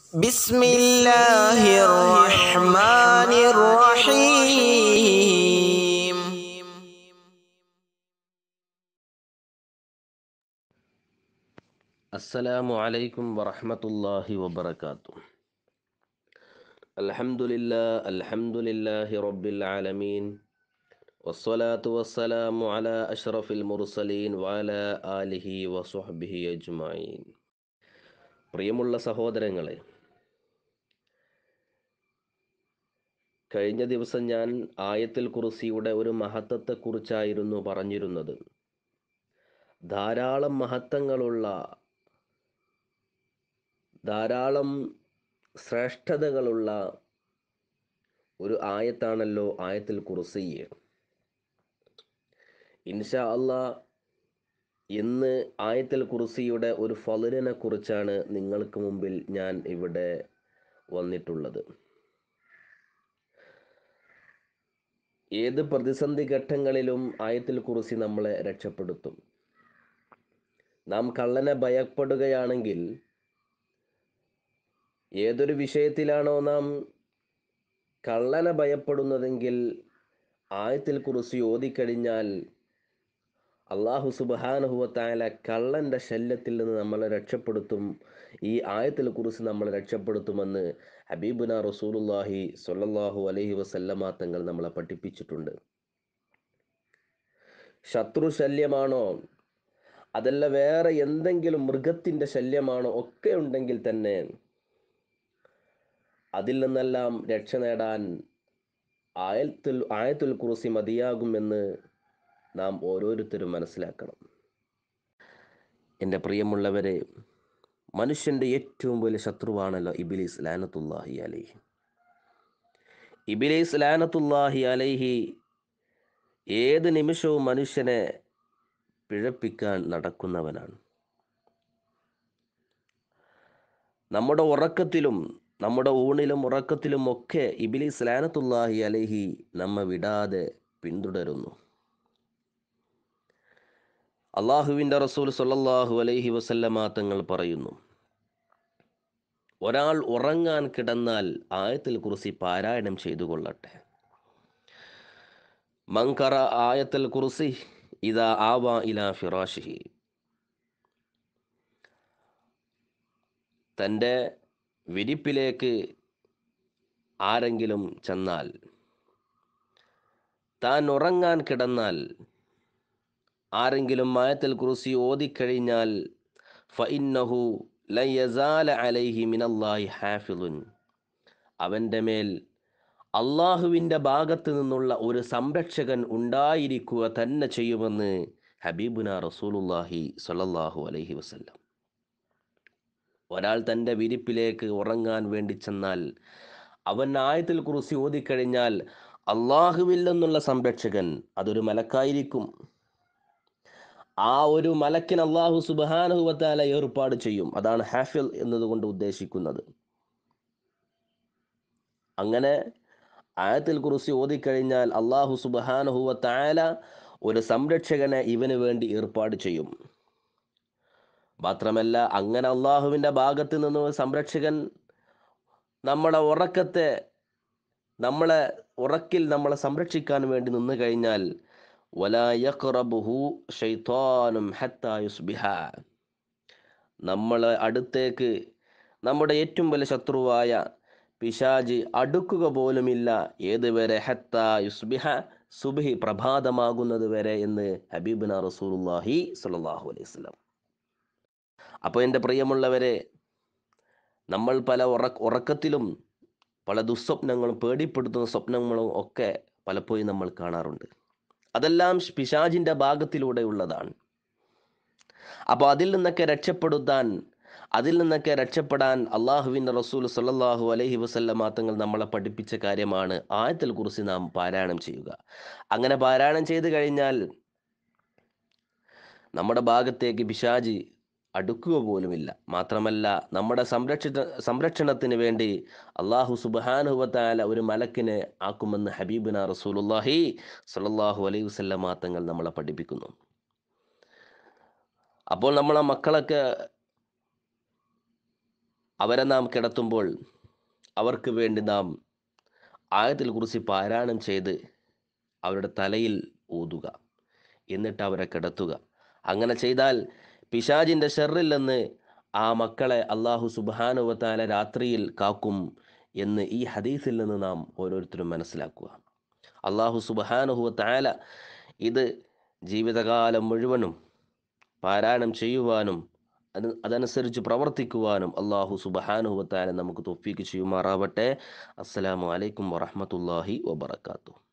بسم الله الرحمن الرحيم السلام عليكم ورحمة الله وبركاته الحمد لله الحمد لله رب العالمين والصلاة والسلام على أشرف المرسلين وعلى آله وصحبه أجمعين പ്രിയമുള്ള സഹോദരങ്ങളെ കഴിഞ്ഞ ദിവസം ഞാൻ ആയത്തിൽ കുറിസിയുടെ ഒരു മഹത്വത്തെക്കുറിച്ചായിരുന്നു പറഞ്ഞിരുന്നത് ധാരാളം മഹത്വങ്ങളുള്ള ധാരാളം ശ്രേഷ്ഠതകളുള്ള ഒരു ആയത്താണല്ലോ ആയത്തിൽ കുറിസിയെ ഇൻഷാ അള്ളാ ഇന്ന് ആയത്തിൽ കുറിസിയുടെ ഒരു ഫലനെ കുറിച്ചാണ് നിങ്ങൾക്ക് മുമ്പിൽ ഞാൻ ഇവിടെ വന്നിട്ടുള്ളത് ഏത് പ്രതിസന്ധി ഘട്ടങ്ങളിലും ആയത്തിൽ കുറിസി നമ്മളെ രക്ഷപ്പെടുത്തും നാം കള്ളനെ ഭയപ്പെടുകയാണെങ്കിൽ ഏതൊരു വിഷയത്തിലാണോ നാം കള്ളനെ ഭയപ്പെടുന്നതെങ്കിൽ ആയത്തിൽ കുറിച്ച് ഓതിക്കഴിഞ്ഞാൽ അള്ളാഹു സുബാനുഹുവത്തായ കള്ളൻ്റെ ശല്യത്തിൽ നിന്ന് നമ്മളെ രക്ഷപ്പെടുത്തും ഈ ആയത്തിൽ കുറിച്ച് നമ്മളെ രക്ഷപ്പെടുത്തുമെന്ന് ഹബീബുന റസൂലുല്ലാഹി സ്വല്ലല്ലാഹു അലൈഹി വസല്ലമ തങ്ങൾ നമ്മളെ പഠിപ്പിച്ചിട്ടുണ്ട് ശത്രു ശല്യമാണോ അതല്ല വേറെ എന്തെങ്കിലും മൃഗത്തിൻ്റെ ശല്യമാണോ ഒക്കെ ഉണ്ടെങ്കിൽ തന്നെ അതിൽ നിന്നെല്ലാം രക്ഷ നേടാൻ ആയത്തുൽ ആയത്തുൽ കുറിസി മതിയാകുമെന്ന് നാം ഓരോരുത്തരും മനസ്സിലാക്കണം എൻ്റെ പ്രിയമുള്ളവരെ മനുഷ്യൻ്റെ ഏറ്റവും വലിയ ശത്രുവാണല്ലോ ഇബിലിസ് ലാനത്തുല്ലാഹി അലൈഹി ഇബിലിസ് ലാനത്തുല്ലാഹി അലൈഹി ഏത് നിമിഷവും മനുഷ്യനെ പിഴപ്പിക്കാൻ നടക്കുന്നവനാണ് നമ്മുടെ ഉറക്കത്തിലും നമ്മുടെ ഊണിലും ഉറക്കത്തിലും ഒക്കെ ഇബിലിസ് ലാനത്തുല്ലാഹി അലൈഹി നമ്മെ വിടാതെ പിന്തുടരുന്നു അള്ളാഹുവിൻ്റെ റസൂൽ സല്ലല്ലാഹു അലൈഹി വസല്ലമ തങ്ങൾ പറയുന്നു ഒരാൾ ഉറങ്ങാൻ കിടന്നാൽ ആയത്തിൽ കുറിസി പാരായണം ചെയ്തു കൊള്ളട്ടെ മങ്കറ ആയത്തിൽ കുറിസി ഇതാ ആവ ഇലാ ഫിറാഷിഹി തൻ്റെ വിരിപ്പിലേക്ക് ആരെങ്കിലും ചെന്നാൽ താൻ ഉറങ്ങാൻ കിടന്നാൽ ആരെങ്കിലും മായത്തിൽ കുറിസി ഓതിക്കഴിഞ്ഞാൽ ഫഇന്നഹു ലയസാല അലൈഹി മിനല്ലാഹി ഹാഫിളുൻ അവൻ്റെ മേൽ അള്ളാഹുവിൻ്റെ ഭാഗത്ത് നിന്നുള്ള ഒരു സംരക്ഷകൻ ഉണ്ടായിരിക്കുക തന്നെ ചെയ്യുമെന്ന് ഹബീബുന റസൂലുല്ലാഹി സ്വല്ലല്ലാഹു അലൈഹി വസല്ലം ഒരാൾ തൻ്റെ വിരിപ്പിലേക്ക് ഉറങ്ങാൻ വേണ്ടി ചെന്നാൽ അവൻ ആയത്തിൽ കുറിച്ച് ഓതിക്കഴിഞ്ഞാൽ അള്ളാഹുവിൽ നിന്നുള്ള സംരക്ഷകൻ അതൊരു മലക്കായിരിക്കും ആ ഒരു മലക്കിന് അള്ളാഹു സുബാനുഹുവത്താല ഏർപ്പാട് ചെയ്യും അതാണ് ഹാഫിൽ എന്നതുകൊണ്ട് ഉദ്ദേശിക്കുന്നത് അങ്ങനെ ആയത്തിൽ കുറിച്ച് ഓതിക്കഴിഞ്ഞാൽ അള്ളാഹു സുബാനുഹുവത്താല ഒരു സംരക്ഷകനെ ഇവന് വേണ്ടി ഏർപ്പാട് ചെയ്യും മാത്രമല്ല അങ്ങനെ അള്ളാഹുവിൻ്റെ ഭാഗത്ത് നിന്ന് സംരക്ഷകൻ നമ്മുടെ ഉറക്കത്തെ നമ്മളെ ഉറക്കിൽ നമ്മളെ സംരക്ഷിക്കാൻ വേണ്ടി നിന്ന് കഴിഞ്ഞാൽ നമ്മളെ അടുത്തേക്ക് നമ്മുടെ ഏറ്റവും വലിയ ശത്രുവായ പിശാജ് അടുക്കുക പോലുമില്ല ഏതുവരെ ഹത്ത യുസ്ബിഹ സുബിഹി പ്രഭാതമാകുന്നത് വരെ എന്ന് ഹബീബിന റസൂലുല്ലാഹി സ്വല്ലല്ലാഹു അലൈഹി വസല്ലം അപ്പോൾ എൻ്റെ പ്രിയമുള്ളവരെ നമ്മൾ പല ഉറ ഉറക്കത്തിലും പല ദുസ്വപ്നങ്ങളും പേടിപ്പെടുത്തുന്ന സ്വപ്നങ്ങളും ഒക്കെ പലപ്പോഴും നമ്മൾ കാണാറുണ്ട് അതെല്ലാം പിശാജിൻ്റെ ഭാഗത്തിലൂടെ ഉള്ളതാണ് അപ്പോൾ അതിൽ നിന്നൊക്കെ രക്ഷപ്പെടുത്താൻ അതിൽ നിന്നൊക്കെ രക്ഷപ്പെടാൻ അള്ളാഹുവിൻ്റെ റസൂൽ സല്ലാഹു അലൈഹി വസല്ലമ തങ്ങൾ നമ്മളെ പഠിപ്പിച്ച കാര്യമാണ് ആയത്തിൽ കുറിച്ച് നാം പാരായണം ചെയ്യുക അങ്ങനെ പാരായണം ചെയ്തു കഴിഞ്ഞാൽ നമ്മുടെ ഭാഗത്തേക്ക് പിശാജ് അടുക്കുക പോലുമില്ല മാത്രമല്ല നമ്മുടെ സംരക്ഷിത സംരക്ഷണത്തിന് വേണ്ടി അള്ളാഹു സുബാനുഹത്താല ഒരു മലക്കിനെ ആക്കുമെന്ന് ഹബീബിന റസൂലുല്ലാഹി സല്ലാഹു അലൈഹി വസല്ലമ തങ്ങൾ നമ്മളെ പഠിപ്പിക്കുന്നു അപ്പോൾ നമ്മളെ മക്കളൊക്കെ അവരെ നാം കിടത്തുമ്പോൾ അവർക്ക് വേണ്ടി നാം ആയത്തിൽ കുറിച്ച് പാരായണം ചെയ്ത് അവരുടെ തലയിൽ ഊതുക എന്നിട്ട് അവരെ കിടത്തുക അങ്ങനെ ചെയ്താൽ പിശാജിൻ്റെ ഷെറിൽ നിന്ന് ആ മക്കളെ അള്ളാഹു സുബാനുവത്താല രാത്രിയിൽ കാക്കും എന്ന് ഈ ഹദീസിൽ നിന്ന് നാം ഓരോരുത്തരും മനസ്സിലാക്കുക അള്ളാഹു സുബാനുഹുവത്താല ഇത് ജീവിതകാലം മുഴുവനും പാരായണം ചെയ്യുവാനും അത് അതനുസരിച്ച് പ്രവർത്തിക്കുവാനും അള്ളാഹു സുബഹാനുഹുവത്താല നമുക്ക് തൊഫീക്ക് ചെയ്യുമാറാവട്ടെ അസ്സലാമു അലൈക്കും വറഹമത്തല്ലാഹി വബർക്കാത്തു